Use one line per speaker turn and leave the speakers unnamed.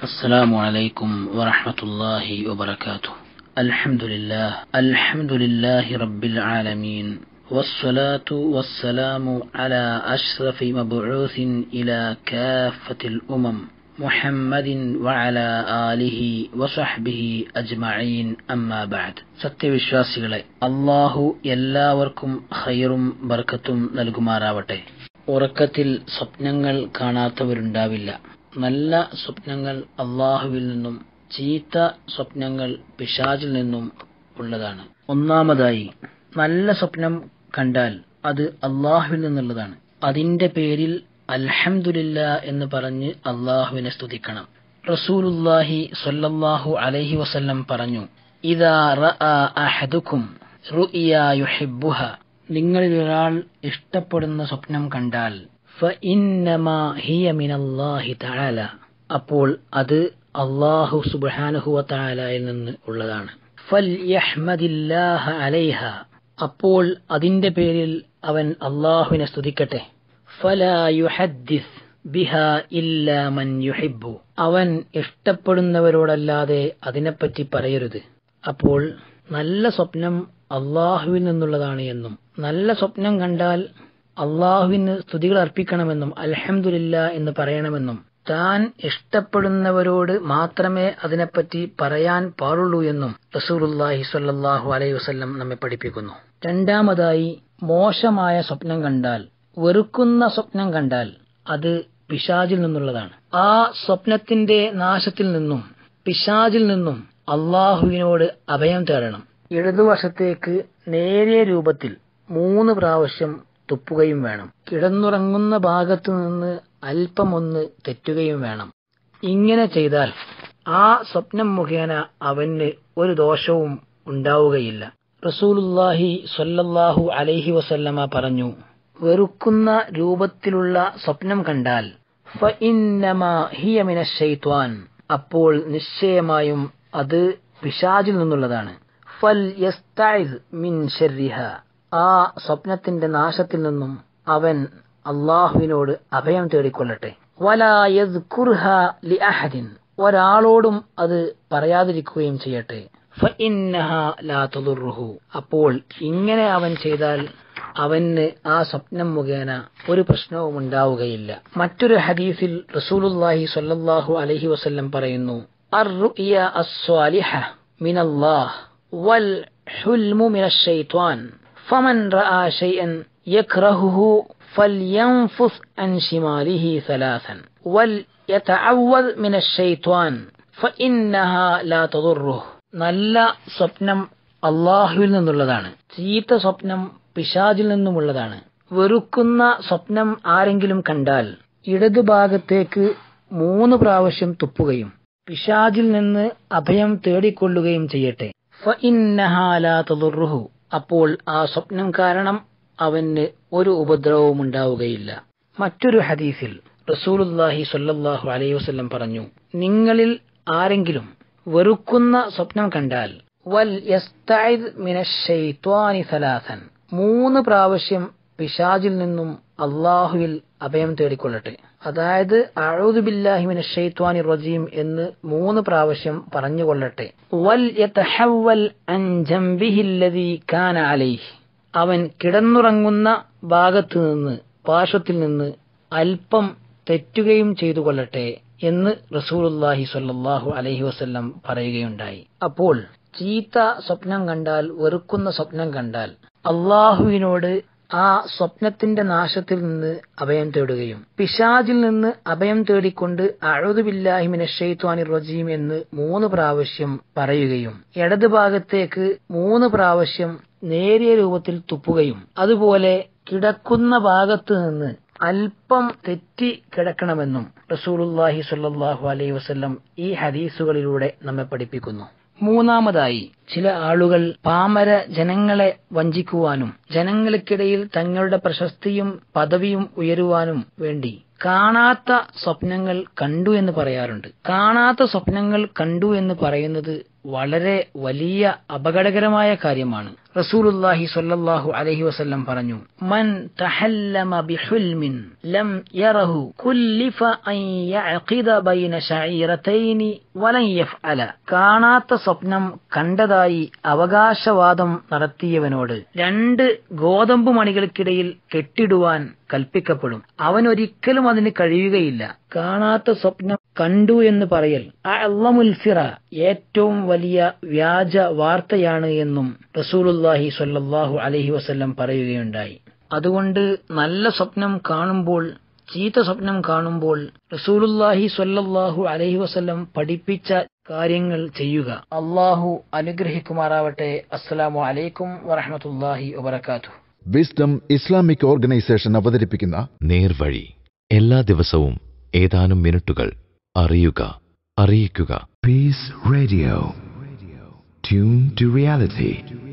السلام عليكم ورحمة الله وبركاته الحمد لله الحمد لله رب العالمين والصلاة والسلام على أشرف مبعوث إلى كافة الأمم محمد وعلى آله وصحبه أجمعين أما بعد സത്യവിശ്വാസികളെ അള്ളാഹു എല്ലാവർക്കും ഖൈറും ബർക്കത്തും നൽകുമാറാവട്ടെ ഉറക്കത്തിൽ സ്വപ്നങ്ങൾ കാണാത്തവരുണ്ടാവില്ല നല്ല സ്വപ്നങ്ങൾ അള്ളാഹുവിൽ നിന്നും ചീത്ത സ്വപ്നങ്ങൾ പിശാചിൽ നിന്നും ഉള്ളതാണ് ഒന്നാമതായി നല്ല സ്വപ്നം കണ്ടാൽ അത് അള്ളാഹുവിൽ നിന്നുള്ളതാണ് അതിന്റെ പേരിൽ അൽഹംദുലില്ല എന്ന് പറഞ്ഞ് അള്ളാഹുവിനെ സ്തുതിക്കണം റസൂലുല്ലാഹി സ്വല്ലല്ലാഹു അലൈഹി വസല്ലം പറഞ്ഞു ഇതാ റഅ അഹദുക്കും റുഇയ യുഹിബ്ബുഹ നിങ്ങളിൽ ഒരാൾ ഇഷ്ടപ്പെടുന്ന സ്വപ്നം കണ്ടാൽ ഫഇന്നമാ ഹിയ മിനല്ലാഹി തആല അപ്പോൾ അത് അള്ളാഹു സുബ്ഹാനഹു വ തആലയിൽ നിന്ന് ഉള്ളതാണ് ഫൽയഹ്മദില്ലാഹ അലൈഹ അപ്പോൾ അതിന്റെ പേരിൽ അവൻ അള്ളാഹുവിനെ സ്തുതിക്കട്ടെ ഫലാ യുഹദ്ദിസ് ബിഹ ഇല്ലാ മൻ യുഹിബ്ബു അവൻ ഇഷ്ടപ്പെടുന്നവരോടല്ലാതെ അതിനെപ്പറ്റി പറയരുത് അപ്പോൾ നല്ല സ്വപ്നം അള്ളാഹുവിൽ നിന്നുള്ളതാണ് എന്നും നല്ല സ്വപ്നം കണ്ടാൽ അള്ളാഹുവിന് സ്തുതികൾ അർപ്പിക്കണമെന്നും അൽഹംദുലില്ല എന്ന് പറയണമെന്നും താൻ ഇഷ്ടപ്പെടുന്നവരോട് മാത്രമേ അതിനെപ്പറ്റി പറയാൻ പാടുള്ളൂ എന്നും റസൂലുല്ലാഹി സ്വല്ലല്ലാഹു അലൈഹി വസല്ലം നമ്മെ പഠിപ്പിക്കുന്നു രണ്ടാമതായി മോശമായ സ്വപ്നം കണ്ടാൽ വെറുക്കുന്ന സ്വപ്നം കണ്ടാൽ അത് പിശാചിൽ നിന്നുള്ളതാണ് ആ സ്വപ്നത്തിന്റെ നാശത്തിൽ നിന്നും പിശാചിൽ നിന്നും അള്ളാഹുവിനോട് അഭയം തേടണം ഇടതുവശത്തേക്ക് നേരിയ രൂപത്തിൽ മൂന്ന് പ്രാവശ്യം തുപ്പുകയും വേണം കിടന്നുറങ്ങുന്ന ഭാഗത്തു നിന്ന് അല്പമൊന്ന് തെറ്റുകയും വേണം ഇങ്ങനെ ചെയ്താൽ ആ സ്വപ്നം മുഖേന അവന് ഒരു ദോഷവും ഉണ്ടാവുകയില്ല റസൂലുല്ലാഹി സ്വല്ലല്ലാഹു അലൈഹി വസല്ലമ പറഞ്ഞു വെറുക്കുന്ന രൂപത്തിലുള്ള സ്വപ്നം കണ്ടാൽ ഹിയ മിനശ്ശൈത്വാൻ അപ്പോൾ നിശ്ചയമായും അത് പിശാചിൽ നിന്നുള്ളതാണ് ഫൽ യസ്തഇദ് മിൻ ശർരിഹ ആ സ്വപ്നത്തിന്റെ നാശത്തിൽ നിന്നും അവൻ അള്ളാഹുവിനോട് അഭയം തേടിക്കൊള്ളട്ടെ വലായദ്കുർഹ ലി അഹദിൻ ഒരാളോടും അത് പറയാതിരിക്കുകയും ചെയ്യട്ടെ ഫഇന്നഹ ലാ തദുറുഹു അപ്പോൾ ഇങ്ങനെ അവൻ ചെയ്താൽ അവന് ആ സ്വപ്നം മുഖേന ഒരു പ്രശ്നവും ഉണ്ടാവുകയില്ല മറ്റൊരു ഹദീസിൽ റസൂലുല്ലാഹി സ്വല്ലല്ലാഹു അലൈഹി വസല്ലം പറയുന്നു الرؤيا الصالحة من الله والحلم من الشيطان فمن رأى شيئا يكرهه فلينفث عن شماله ثلاثا وليتعوذ من الشيطان فإنها لا تضره നല്ല സ്വപ്നം അള്ളാഹുവിൽ നിന്നുള്ളതാണ് ചീത്ത സ്വപ്നം പിശാചിൽ നിന്നുമുള്ളതാണ് വെറുക്കുന്ന സ്വപ്നം ആരെങ്കിലും കണ്ടാൽ ഇടതുഭാഗത്തേക്ക് മൂന്ന് പ്രാവശ്യം തുപ്പുകയും പിശാചിൽ നിന്ന് അഭയം തേടിക്കൊള്ളുകയും ചെയ്യട്ടെ ഫഇന്നഹാലാതുറുഹു അപ്പോൾ ആ സ്വപ്നം കാരണം അവന് ഒരു ഉപദ്രവവും ഉണ്ടാവുകയില്ല മറ്റൊരു ഹദീസിൽ റസൂലുല്ലാഹി സ്വല്ലല്ലാഹു അലൈഹി വസല്ലം പറഞ്ഞു നിങ്ങളിൽ ആരെങ്കിലും വെറുക്കുന്ന സ്വപ്നം കണ്ടാൽ വൽ യസ്തഇദ് മിനശ്ശൈത്വാനി സലാസൻ മൂന്ന് പ്രാവശ്യം പിശാചിൽ നിന്നും അള്ളാഹുവിൽ അഭയം തേടിക്കൊള്ളട്ടെ അതായത് അഴൂദ് ബില്ലാഹി മിനശ്ശൈത്വാനി റജീം എന്ന് മൂന്ന് പ്രാവശ്യം പറഞ്ഞുകൊള്ളട്ടെ വൽ യതഹവൽ അൻ ജംബിഹില്ലദീ കാന അലൈഹി അവൻ കിടന്നുറങ്ങുന്ന ഭാഗത്തു നിന്ന് പാർശ്വത്തിൽ നിന്ന് അല്പം തെറ്റുകയും ചെയ്തു കൊള്ളട്ടെ എന്ന് റസൂലുല്ലാഹി സ്വല്ലല്ലാഹു അലൈഹി വസല്ലം പറയുകയുണ്ടായി അപ്പോൾ ചീത്ത സ്വപ്നം കണ്ടാൽ വെറുക്കുന്ന സ്വപ്നം കണ്ടാൽ അള്ളാഹുവിനോട് ആ സ്വപ്നത്തിന്റെ നാശത്തിൽ നിന്ന് അഭയം തേടുകയും പിശാജിൽ നിന്ന് അഭയം തേടിക്കൊണ്ട് അഴുതുബില്ലാഹിമിനഷെയ്ത്വാനി റജീം എന്ന് മൂന്ന് പ്രാവശ്യം പറയുകയും ഇടത് ഭാഗത്തേക്ക് മൂന്ന് പ്രാവശ്യം നേരിയ രൂപത്തിൽ തുപ്പുകയും അതുപോലെ കിടക്കുന്ന ഭാഗത്ത് നിന്ന് അല്പം തെറ്റി കിടക്കണമെന്നും റസൂലുല്ലാഹി സ്വല്ലല്ലാഹു അലൈഹി വസല്ലം ഈ ഹദീസുകളിലൂടെ നമ്മെ പഠിപ്പിക്കുന്നു മൂന്നാമതായി ചില ആളുകൾ പാമര ജനങ്ങളെ വഞ്ചിക്കുവാനും ജനങ്ങൾക്കിടയിൽ തങ്ങളുടെ പ്രശസ്തിയും പദവിയും ഉയരുവാനും വേണ്ടി കാണാത്ത സ്വപ്നങ്ങൾ കണ്ടു എന്ന് പറയാറുണ്ട് കാണാത്ത സ്വപ്നങ്ങൾ കണ്ടു എന്ന് പറയുന്നത് വളരെ വലിയ അപകടകരമായ കാര്യമാണ് റസൂലുല്ലാഹി സ്വല്ലല്ലാഹു അലൈഹി വസല്ലം പറഞ്ഞു മൻ തഹല്ലമ ബിഹുൽമിൻ ലം യറഹു കുല്ലിഫ അൻ യഅഖിദ ബൈന ശഈറതൈനി വലൻ യഫ്അല കാണാത്ത സ്വപ്നം കണ്ടതായി അവകാശവാദം നടത്തിയവനോട് രണ്ട് ഗോതമ്പ് മണികൾക്കിടയിൽ കെട്ടിടുവാൻ കൽപ്പിക്കപ്പെടും അവൻ ഒരിക്കലും അതിന് കഴിയുകയില്ല കാണാത്ത സ്വപ്നം കണ്ടു എന്ന് പറയൽ അള്ളമുൽ ഫിറ ഏറ്റവും വലിയ വ്യാജ വാർത്തയാണ് എന്നും റസൂലുല്ലാഹി സ്വല്ലല്ലാഹു അലൈഹി വസല്ലം പറയുകയുണ്ടായി അതുകൊണ്ട് നല്ല സ്വപ്നം കാണുമ്പോൾ ചീത്ത സ്വപ്നം കാണുമ്പോൾ റസൂലുല്ലാഹി സ്വല്ലല്ലാഹു അലൈഹി വസല്ലം പഠിപ്പിച്ച കാര്യങ്ങൾ ചെയ്യുക അള്ളാഹു അനുഗ്രഹിക്കുമാറാവട്ടെ അസ്സലാമു അലൈക്കും വറഹമത്തുല്ലാഹി വബർക്കാത്തു
വിസ്ഡം ഇസ്ലാമിക് ഓർഗനൈസേഷൻ അവതരിപ്പിക്കുന്ന
നേർവഴി എല്ലാ ദിവസവും ഏതാനും മിനിറ്റുകൾ അറിയുക അറിയിക്കുക
Peace Radio. Tune to reality.